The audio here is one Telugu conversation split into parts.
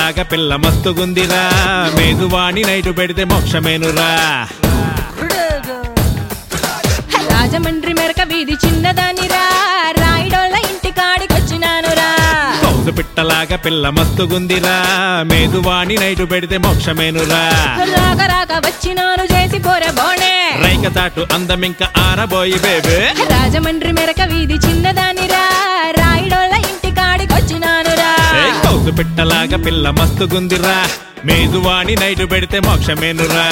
పిట్టలాగా పిల్ల మస్తుగుందిరా మేదువాణి నైటు పెడితే మోక్షమేనురా రాజమండ్రి మెరక వీధి చిన్నదానిరా రాయిడోళ్ళ ఇంటి కాడికొచ్చినానురా కౌసు పిట్టలాగా పిల్ల మస్తుగుందిరా మేదువాణి నైటు పెడితే మోక్షమేనురా రాక రాక వచ్చినాను చేసి పోరే బోనే రైక దాటు అందమింక ఆరబోయి బేబే రాజమండ్రి మెరక వీధి చిన్నదానిరా రాయిడోళ్ళ ఇంటి కాడికొచ్చినానురా ఏయ్ కౌసు పిట్టలాగా పిల్ల మస్తుగుందిరా మేదువాణి నైటు పెడితే మోక్షమేనురా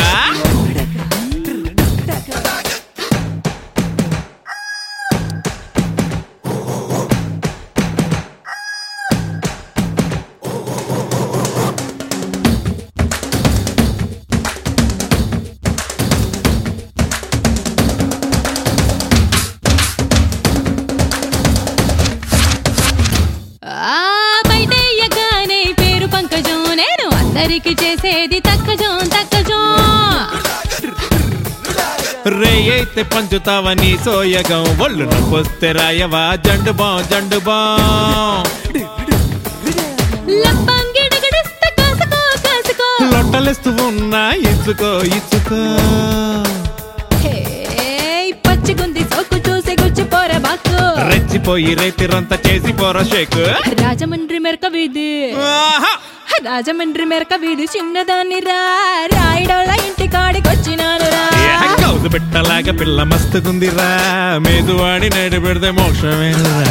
ఆ బయటయ్యగానే పేరు పంకజం నేను అందరికి చేసేది తక్కజం తక్కజం రే అయితే పంచుతావని సోయగం ఒళ్ళు నొప్పొస్తే రాయవా జండు బాం జండు బాం లప్పంగిడగడిస్తే కాసుకో కాసుకో లొట్టలేస్తూ ఉన్నా ఇచ్చుకో ఇచ్చుకో హే, పచ్చిగుంది సోకు చూసి గుచ్చిపోరే బాకు రెచ్చిపోయి రైతిరంతా చేసి పోరా షేక్ రాజమండ్రి మెరక వీధి ఆహా! రాజమండ్రి మెరక వీధి చిన్నదాన్ని రా రాయిడోళ్ళ ఇంటి కాడికొచ్చినాను రా ఏ కౌసు పెట్టలాగా పిల్ల మస్తుకుందిరా మేదువాడి నేడు పెడితే మోక్షమేనురా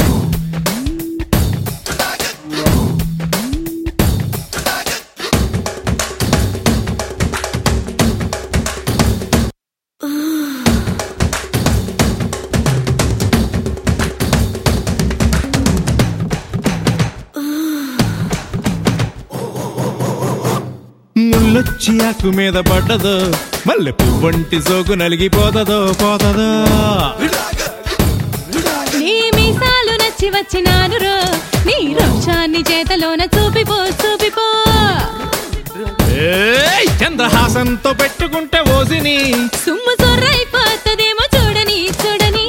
ముళ్ళొచ్చి ఆకు మీద పడ్డదో మల్లె పువ్వంటి సోకు నలిగిపోతదో పోతదో నీ మీసాలు నచ్చి వచ్చినాను రో నీ రోషాన్ని చేతలోన చూపిపో చూపిపో ఏయ్ చంద్రహాసంతో పెట్టుకుంటే ఓసిని సుమ్ము సొర్రైపోతుందేమో చూడని చూడని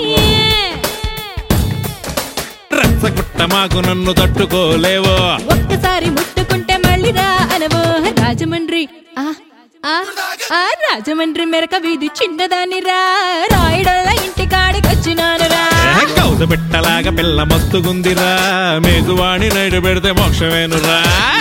రచ్చగుట్ట మాకు నన్ను తట్టుకోలేవో ఒక్కసారి ముట్టుకుంటే మళ్ళీ రా అనవో రాజమండ్రి ఆ ఆ ఆ రాజమండ్రి మెరక వీధి చిన్నదాన్ని రా రాయిడోళ్ళ ఇంటి కాడికొచ్చినాను రా ఏ కౌసు పెట్టలాగా పిల్ల మస్తుగుందిరా మేదువాణి నైడు పెడితే మోక్షమేనురా